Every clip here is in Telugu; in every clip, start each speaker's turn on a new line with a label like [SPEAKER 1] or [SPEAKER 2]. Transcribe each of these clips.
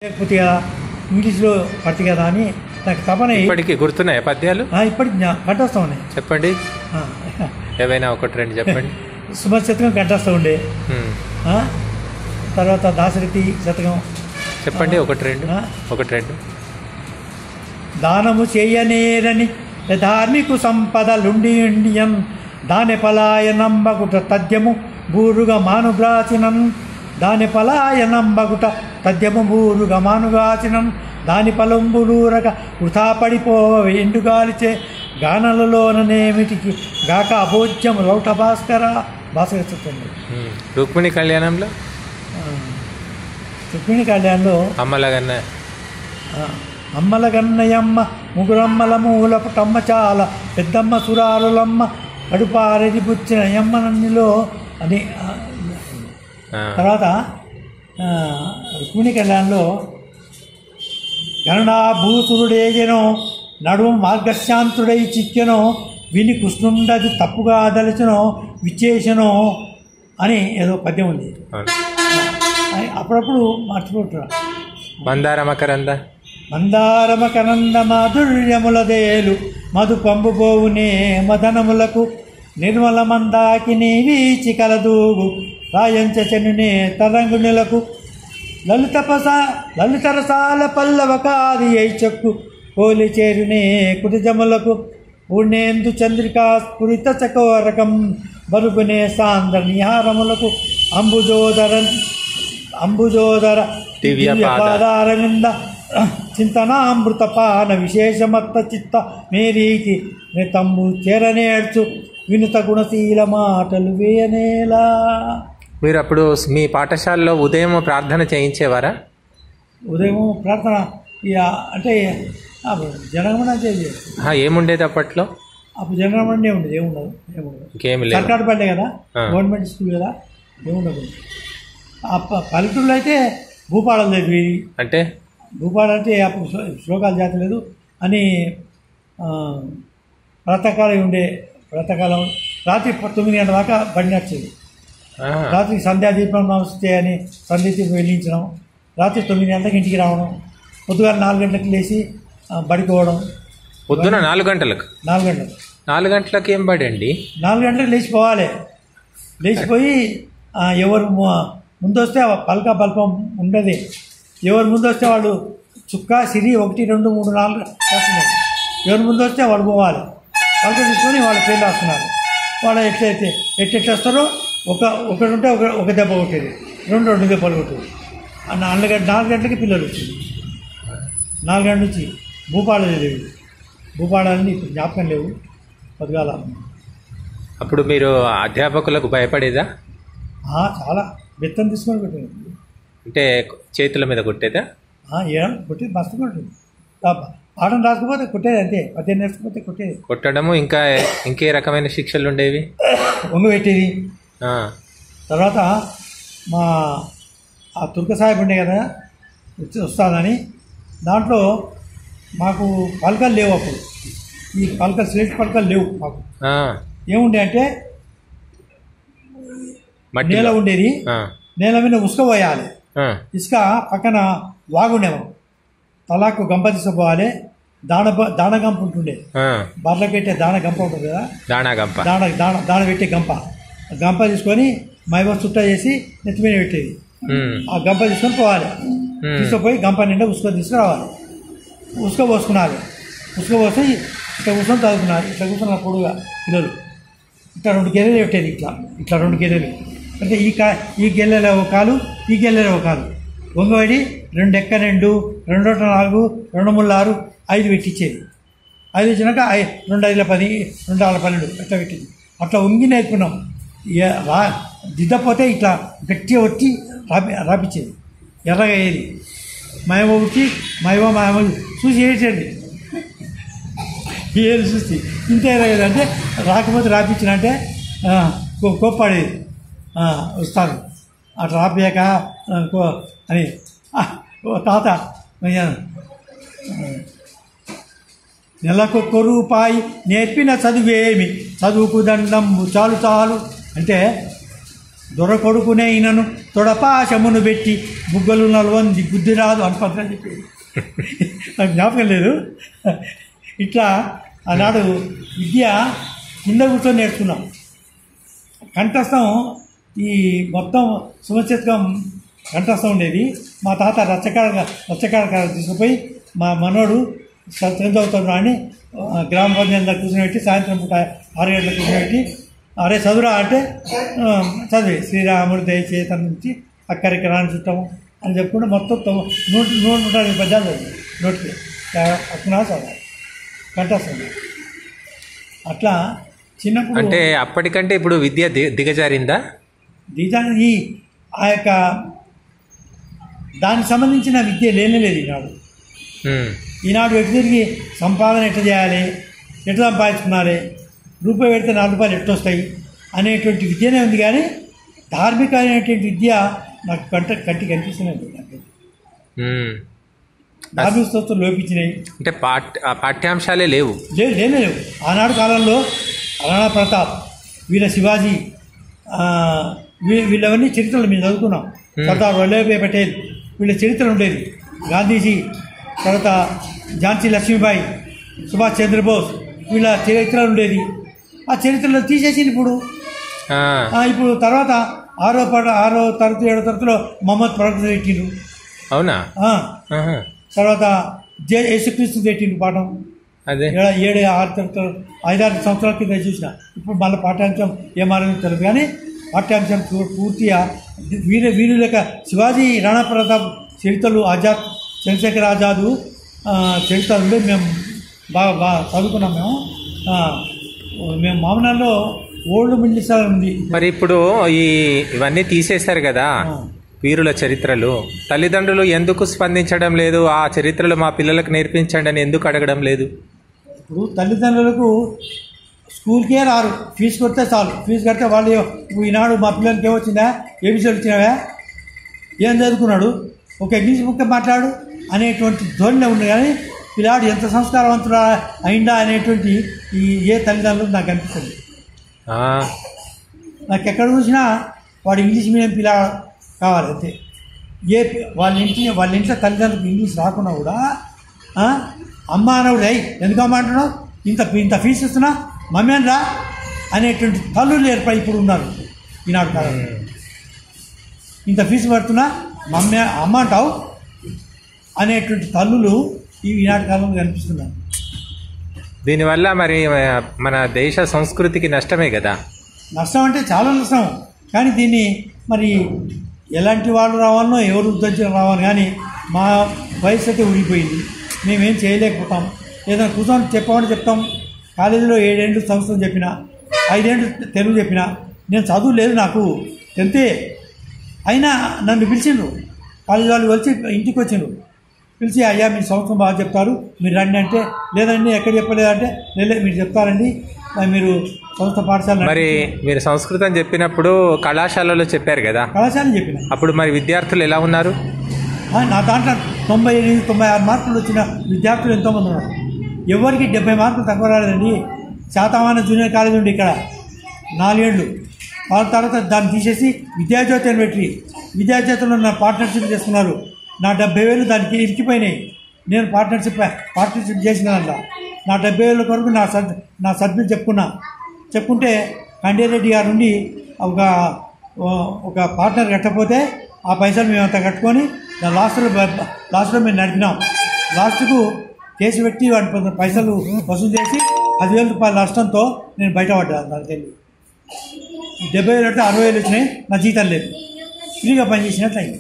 [SPEAKER 1] లేకపోతే కదా ఇంగ్లీష్లో పట్టి కదా అని నాకు తపన
[SPEAKER 2] ఇప్పటికి గుర్తున్నాయా పద్యాలు
[SPEAKER 1] ఆ, ఇప్పటికి జ్ఞా- కంఠస్థం ఉన్నాయి
[SPEAKER 2] చెప్పండి
[SPEAKER 1] ఆ,
[SPEAKER 2] ఏవైనా ఒకటి రెండు చెప్పండి
[SPEAKER 1] సుమతి శతకం కంఠస్థం ఉండే
[SPEAKER 2] ఉమ్.
[SPEAKER 1] ఆ, తర్వాత దాశరథి శతకం
[SPEAKER 2] చెప్పండి ఒకటి రెండు
[SPEAKER 1] ఆ?
[SPEAKER 2] ఒకటి రెండు
[SPEAKER 1] దానము చేయనేరని ధార్మికు సంపదలుండి ఇండియన్ దాని పలాయనంబగుట తద్యము బూరుగా మానుగ్రాచినన్ దాని పలాయనంబగుట తద్యము బూరుగా మానుగాచినన్ దాని పలంబులూరక వృథా పడిపోవ ఎండుగాలిచే గానలలోననేమిటికి గాక అభోజ్యం లౌట భాస్కర భాస్కర చెప్తుంది
[SPEAKER 2] ఉమ్. రుక్మిణి కళ్యాణంలో
[SPEAKER 1] రుక్మిణి కళ్యాణ్లో
[SPEAKER 2] అమ్మలగన్న
[SPEAKER 1] ఆ, అమ్మల గన్నయమ్మ ముగురమ్మల మూలపు టమ్మ చాలా పెద్దమ్మ సురారులమ్మ కడుపారెది పుచ్చిన యమ్మ నన్నిలో అని ఆ,
[SPEAKER 2] ఆ.
[SPEAKER 1] తర్వాత ఆ, రుక్మిణి కళ్యాణ్లో గణనా భూసురుడేగెనో నడుము మార్గశాంతుడై చిక్కెనో విని కృష్ణుండది తప్పుగా దలచనో విచ్చేసనో అని ఏదో పద్యం ఉంది
[SPEAKER 2] అవును.
[SPEAKER 1] అని అప్పుడప్పుడు మర్చిపోతున్నా
[SPEAKER 2] మందార మకరంద
[SPEAKER 1] మందారమ కనంద మాధుర్యములదేలు మధు పంబుబోవునే మదనములకు నిర్మల మందాకిని వీచి కలదూగు రాయంచ చెన్నునే తరంగునిలకు లలిత పస లలిత రసాల పల్లవ కాది ఐచక్కు కోలి చేరునే కుటిజములకు పూర్ణేందు చంద్రికా స్ఫురిత చకోరకం బరుగునే సాంద్ర నిహారములకు అంబుజోదరన్ అంబుజోదర
[SPEAKER 2] దివ్య పాద.
[SPEAKER 1] పాదారవింద చింతనామృత పాన విశేషమత్త చిత్త మేరీకి తమ్ము చేరనేర్చు వినుత గుణశీల మాటలు వేయనేలా
[SPEAKER 2] మీరు అప్పుడు మీ పాఠశాలలో ఉదయం ప్రార్థన చేయించేవారా
[SPEAKER 1] ఉదయం ప్రార్థన ఇక అంటే అప్పుడు జనగమన చేసి
[SPEAKER 2] ఆ, ఏముండేది అప్పట్లో
[SPEAKER 1] అప్పుడు జనగమనే ఉండేది ఏముండదు ఏముండదు
[SPEAKER 2] ఇంకేమి లేదు
[SPEAKER 1] సర్కారు పల్లె కదా
[SPEAKER 2] ఆ.
[SPEAKER 1] గవర్నమెంట్ స్కూల్ కదా ఏముండదు ఆ ప- పల్లెటూరులో అయితే భూపాడం లేదు ఇది
[SPEAKER 2] అంటే
[SPEAKER 1] భూపాడు అంటే అప్పుడు శ్లో- శ్లోకాలు జాతలేదు అని ఆ, ప్రాతకాలం ఉండే ప్రాతకాలం రాత్రి ప- తొమ్మిది గంటల దాకా బండి నడిచేది
[SPEAKER 2] ఆ,
[SPEAKER 1] రాత్రి సంధ్యాదీపం నమస్తే అని సంధ్యాదీపం వెలిగించడం రాత్రి తొమ్మిది గంటలకు ఇంటికి రావడం పొద్దుగాల నాలుగు గంటలకు లేచి ఆ, బడికి పోవడం
[SPEAKER 2] పొద్దున నాలుగు గంటలకు
[SPEAKER 1] నాలుగు గంటలకు
[SPEAKER 2] నాలుగు గంటలకు ఏం పడండి
[SPEAKER 1] నాలుగు గంటలకు లేచిపోవాలి లేచిపోయి ఆ, ఎవరు ము- ముందొస్తే ఆ పలక బల్పం ఉండదు ఎవరు ముందొస్తే వాళ్ళు చుక్క సిరి ఒకటి రెండు మూడు నాలుగు రాస్తున్నారు ఎవరు ముందు వస్తే వాడు పోవాలి పలక తీసుకొని వాళ్ళ పేర్లు రాస్తున్నారు వాళ్ళు ఎట్లయితే ఎట్లెట్లా వస్తారో ఒక ఒకటి ఉంటే ఒక ఒక దెబ్బ కొట్టేది రెండు రెండు దెబ్బలు కొట్టేది ఆ నాలుగు గంట నాలుగు గంటలకి పిల్లలు వచ్చింది నాలుగు గంటల నుంచి భూపాడాలు లేవు భూపాడాలని ఇప్పుడు జ్ఞాపకం లేవు పొద్దుగాల
[SPEAKER 2] అప్పుడు మీరు అధ్యాపకులకు భయపడేదా
[SPEAKER 1] ఆ, చాలా బెత్తం తీసుకొని పెట్టింది
[SPEAKER 2] అంటే చేతుల మీద కొట్టేదా
[SPEAKER 1] ఏం కొట్టి మస్తు కొట్టింది ఆ, పాఠం రాకపోతే కొట్టేది అంతే పద్దెనిమిది నేర్చుకోకపోతే కొట్టేది
[SPEAKER 2] కొట్టడము ఇంకా ఇంకే రకమైన శిక్షలు ఉండేవి
[SPEAKER 1] వంగ పెట్టేది
[SPEAKER 2] ఆ,
[SPEAKER 1] తర్వాత మా ఆ తుర్క సాహెబ్ ఉండే కదా వచ్చి వస్తానని దాంట్లో మాకు పలకలు లేవు అప్పుడు ఈ పలకలు స్లేట్ పలకలు లేవు మాకు
[SPEAKER 2] ఆ,
[SPEAKER 1] ఏముండే అంటే
[SPEAKER 2] మట్టి
[SPEAKER 1] నేల ఉండేది
[SPEAKER 2] ఆ,
[SPEAKER 1] నేల మీద ఉసుక పోయాలి
[SPEAKER 2] ఆ,
[SPEAKER 1] ఇసుక పక్కన వాగుండేమో తలాకు గంప తీసుకుపోవాలి దాన దాన గంప ఉంటుండే
[SPEAKER 2] ఆ,
[SPEAKER 1] బర్రెలకు పెట్టే దాన గంప ఉంటుంది కదా
[SPEAKER 2] దాణా గంప
[SPEAKER 1] దాన దాన దాన పెట్టే గంప ఆ గంప తీసుకొని మైవ చుట్ట చేసి నెత్తి మీద పెట్టేది
[SPEAKER 2] ఉమ్,
[SPEAKER 1] ఆ గంప తీసుకొని పోవాలి
[SPEAKER 2] ఉమ్,
[SPEAKER 1] తీసుకుపోయి గంప నిండా ఉసుక తీసుకురావాలి ఉసుక పోసుకున్నారు ఉసుక పోసి ఇట్లా కూర్చొని చదువుకున్నారు ఇట్లా కూర్చున్నారు పొడుగా పిల్లలు ఇట్లా రెండు గెలెలు పెట్టేది ఇట్లా ఇట్లా రెండు గెలెలు అంటే ఈ కా ఈ గెల్లెల ఒక కాలు ఈ గెల్లెల ఒక కాలు వంగవాడి రెండు ఎక్క రెండు రెండు ఒకటి నాలుగు రెండు మూడు ఆరు ఐదు పెట్టించేది ఐదు వచ్చినాక ఐ రెండు ఐదుల పది రెండు ఆరు పన్నెండు అట్లా పెట్టింది అట్లా వంగి నేర్చుకున్నాం ఇక రా దిద్దపోతే ఇట్లా గట్టిగా వచ్చి రాపి రాపించేది ఎర్రగా అయ్యేది మాయమ వచ్చి మాయమ మాయమ చూసి వేసేది ఏది చూసి ఇంత ఎర్రగా అంటే రాకపోతే రాపించినంటే కోప్పాడేది వస్తాను అట్లా రాపియాక ఆ, కో- అని "ఆ, ఓ తాత అయ్యా, నెలకొక్క రూపాయి నేర్పిన చదువేమి చదువుకు దండము చాలు చాలు అంటే దొర కొడుకునే ఈయనను తొడపాశమును పెట్టి బుగ్గలు నలవంది బుద్ధి రాదు అని పత్రం చెప్పేది నాకు జ్ఞాపకం లేదు ఇట్లా ఆనాడు విద్య కింద కూర్చొని నేర్చుకున్నాం కంఠస్థం ఈ మొత్తం సుమశతకం కంఠస్థం ఉండేది మా తాత రచ్చకాడ రచ్చకాడ తీసుకుపోయి మా మనోడు చదువుతాడు అని ఆ, గ్రామ పంచాయతీలో కూర్చోబెట్టి సాయంత్రం పూట ఆరు గంటలకు కూర్చోబెట్టి అరే చదువురా అంటే ఆ, చదివి శ్రీరాముడు దయచేత నుంచి అక్కడికి రాని చుట్టము అని చెప్పుకుంటే మొత్తం తొమ్మ- నూట నూట నూట యాభై పద్యాలు చదివి నోటికి అక్కడ చదవాలి కంఠస్థం అట్లా చిన్నప్పుడు
[SPEAKER 2] అంటే అప్పటికంటే ఇప్పుడు విద్య ది- దిగజారిందా
[SPEAKER 1] నిజానికి ఈ ఆ యొక్క దానికి సంబంధించిన విద్య లేనేలేదు ఈనాడు
[SPEAKER 2] ఉమ్.
[SPEAKER 1] ఈనాడు ఎటు తిరిగి సంపాదన ఎట్లా చేయాలి ఎట్లా సంపాదించుకున్నాలి రూపాయి పెడితే నాలుగు రూపాయలు ఎట్లా వస్తాయి అనేటువంటి విద్యనే ఉంది కానీ ధార్మికమైనటువంటి విద్య నాకు కంట కంటి కనిపిస్తున్నది నాకు
[SPEAKER 2] ఉమ్.
[SPEAKER 1] ధార్మిక స్తోత్రం లోపించినాయి
[SPEAKER 2] అంటే పాఠ్య ఆ పాఠ్యాంశాలే లేవు
[SPEAKER 1] లేదు లేనే లేవు ఆనాడు కాలంలో రాణా ప్రతాప్ వీళ్ళ శివాజీ ఆ, వీ- వీళ్ళవన్నీ చరిత్రలు మేము చదువుకున్నాం సర్దార్ వల్లభాయ్ పటేల్ వీళ్ళ చరిత్రలు ఉండేది గాంధీజీ తర్వాత ఝాన్సీ లక్ష్మీబాయి సుభాష్ చంద్రబోస్ వీళ్ళ చరిత్రలు ఉండేది ఆ చరిత్రలో తీసేసి ఇప్పుడు
[SPEAKER 2] ఆ,
[SPEAKER 1] ఆ, ఇప్పుడు తర్వాత ఆరో పడ ఆరో తరగతి ఏడో తరగతిలో మహమ్మద్ ప్రవక్త పెట్టిండ్రు
[SPEAKER 2] అవునా
[SPEAKER 1] ఆ,
[SPEAKER 2] ఆహా.
[SPEAKER 1] తర్వాత జే యేసుక్రీస్తు పెట్టిండ్రు పాఠం
[SPEAKER 2] అదే
[SPEAKER 1] ఏడ- ఏడు ఆరు తరగతులు ఐదారు సంవత్సరాల కింద చూసిన ఇప్పుడు మళ్ళీ పాఠ్యాంశం ఏమారని తెలియదు కానీ పాఠ్యాంశం పూ- పూర్తిగా వీర వీరుల యొక్క శివాజీ రాణా ప్రతాప్ చరిత్రలు ఆజాద్ చంద్రశేఖర్ ఆజాదు ఆ, చరిత్రలు ఉండే మేము బాగా బాగా చదువుకున్నాం మేము ఆ, మేము మామనాల్లో ఓల్డ్ మిడిల్ స్కూల్ ఉంది
[SPEAKER 2] మరి ఇప్పుడు ఈ ఇవన్నీ తీసేశారు కదా
[SPEAKER 1] ఆ.
[SPEAKER 2] వీరుల చరిత్రలు తల్లిదండ్రులు ఎందుకు స్పందించడం లేదు ఆ చరిత్రలు మా పిల్లలకు నేర్పించండి అని ఎందుకు అడగడం లేదు
[SPEAKER 1] ఇప్పుడు తల్లిదండ్రులకు స్కూల్కే రారు ఫీజు కొడితే చాలు ఫీజు కడితే వాళ్ళు "నువ్వు ఈనాడు మా పిల్లలకి ఏమొచ్చిందా ఏబిసీలు వచ్చినావా ఏం చదువుకున్నాడు ఒక ఇంగ్లీష్ బుక్ మాట్లాడు అనేటువంటి ధోరణి ఉంది కానీ పిల్లాడు ఎంత సంస్కారవంతుడు అయిందా అనేటువంటి ఈ ఏ తల్లిదండ్రులు నాకు అనిపిస్తుంది
[SPEAKER 2] ఆ,
[SPEAKER 1] నాకు ఎక్కడ చూసినా వాడు ఇంగ్లీష్ మీడియం పిల్ల కావాలి అంతే ఏ పి- వాళ్ళ ఇంటి వాళ్ళ ఇంట్లో తల్లిదండ్రులకు ఇంగ్లీష్ రాకున్నా కూడా ఆ, అమ్మ అనవుడు అయ్యి ఎందుకు అమ్మ అంటున్నావు ఇంత ఇంత ఫీజు ఇస్తున్నా మమ్మీ అని రా అనేటువంటి తల్లులు ఏర్పడి ఇప్పుడు ఉన్నారు ఈనాడు కాలంలో ఇంత ఫీజు పడుతున్నా మమ్మీ అమ్మ అంటావు అనేటువంటి తల్లులు ఈ ఈనాటి కాలంలో కనిపిస్తున్నారు
[SPEAKER 2] దీనివల్ల మరి మన దేశ సంస్కృతికి నష్టమే కదా
[SPEAKER 1] నష్టం అంటే చాలా నష్టం కానీ దీన్ని మరి ఎలాంటి వాళ్ళు రావాలనో ఎవరు ఉద్ధరించిన రావాలి కానీ మా వయసు అయితే ఊడిపోయింది మేమేం చేయలేకపోతాం ఏదైనా కూర్చొని చెప్పమని చెప్తాం కాలేజీలో ఏడేళ్ళు సంవత్సరం చెప్పిన ఐదేళ్ళు తెలుగు చెప్పిన నేను చదువు లేదు నాకు తెలితే అయినా నన్ను పిలిచిండ్రు కాలేజీ వాళ్ళు వచ్చి ఇంటికి వచ్చిండ్రు పిలిచి అయ్యా మీరు సంవత్సరం బాగా చెప్తారు మీరు రండి అంటే లేదండి ఎక్కడ చెప్పలేదంటే లేదు మీరు చెప్తారండి మరి మీరు సంస్థ పాఠశాల
[SPEAKER 2] మరి మీరు సంస్కృతం చెప్పినప్పుడు కళాశాలలో చెప్పారు కదా
[SPEAKER 1] కళాశాల చెప్పిన
[SPEAKER 2] అప్పుడు మరి విద్యార్థులు ఎలా ఉన్నారు
[SPEAKER 1] ఆ, నా దాంట్లో తొంభై ఎనిమిది తొంభై ఆరు మార్కులు వచ్చిన విద్యార్థులు ఎంతోమంది ఉన్నారు ఎవరికి డెబ్బై మార్కులు తక్కువ రాలేదండి శాతవాన జూనియర్ కాలేజ్ ఉంది ఇక్కడ నాలుగేళ్ళు వాళ్ళ తర్వాత దాన్ని తీసేసి విద్యాజ్యోతి అని పెట్టి విద్యాజ్యోతిలో నా పార్ట్నర్షిప్ చేసుకున్నారు నా డెబ్బై వేలు దానికి ఇరికిపోయినాయి నేను పార్ట్నర్షిప్ పార్ట్నర్షిప్ చేసినానంట నా డెబ్బై వేల కొరకు నా సబ్ నా సబ్జెక్ట్ చెప్పుకున్నా చెప్పుకుంటే కండేరెడ్డి గారు నుండి ఒక ఒక పార్ట్నర్ కట్టకపోతే ఆ పైసలు మేము అంతా కట్టుకొని దాని లాస్ట్లో లాస్ట్లో మేము నడిపినాం లాస్ట్కు కేసు పెట్టి వాటి ప- పైసలు వసూలు చేసి పదివేల రూపాయల నష్టంతో నేను బయటపడ్డాను దానికి వెళ్ళి డెబ్బై వేలు అంటే అరవై వేలు వచ్చినాయి నా జీతం లేదు ఫ్రీగా పనిచేసినట్లు అయింది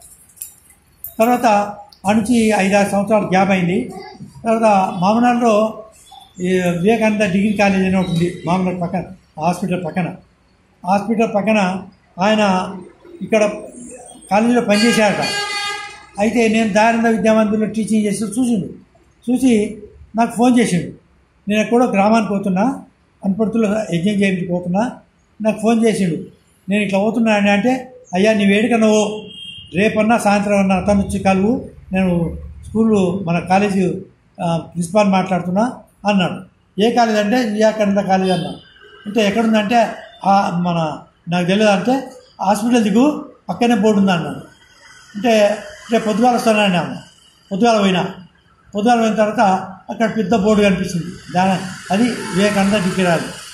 [SPEAKER 1] తర్వాత ఆ నుంచి ఐదారు సంవత్సరాలు గ్యాప్ అయింది తర్వాత మామనాడులో ఈ వివేకానంద డిగ్రీ కాలేజ్ అని ఒకటి ఉంది మామనాడు పక్కన హాస్పిటల్ పక్కన హాస్పిటల్ పక్కన ఆయన ఇక్కడ కాలేజీలో పనిచేశారట అయితే నేను దయానంద విద్యామందిలో టీచింగ్ చేస్తూ చూసిండు చూసి నాకు ఫోన్ చేసిండు నేను ఎక్కడో గ్రామానికి పోతున్నా అనుపడుతులో యజ్ఞం చేయడానికి పోతున్నా నాకు ఫోన్ చేసిండు నేను ఇట్లా పోతున్నా అని అంటే అయ్యా నీ వేడుకనవో రేపన్నా సాయంత్రం అన్నా అతను వచ్చి కలువు నేను స్కూల్లో మన కాలేజీ ఆ, ప్రిన్సిపాల్ మాట్లాడుతున్నా అన్నాడు ఏ కాలేజ్ అంటే వివేకానంద కాలేజ్ అన్నా అంటే ఎక్కడుందంటే ఆ మన నాకు తెలియదు అంటే హాస్పిటల్ దిగు పక్కనే బోర్డు ఉంది అన్నాడు అంటే రేపు పొద్దుగాల వస్తానండి అమ్మ పొద్దుగాల పోయినా పొద్దుగాల పోయిన తర్వాత అక్కడ పెద్ద బోర్డు కనిపించింది దాని అది వివేకానంద డిగ్రీ రాదు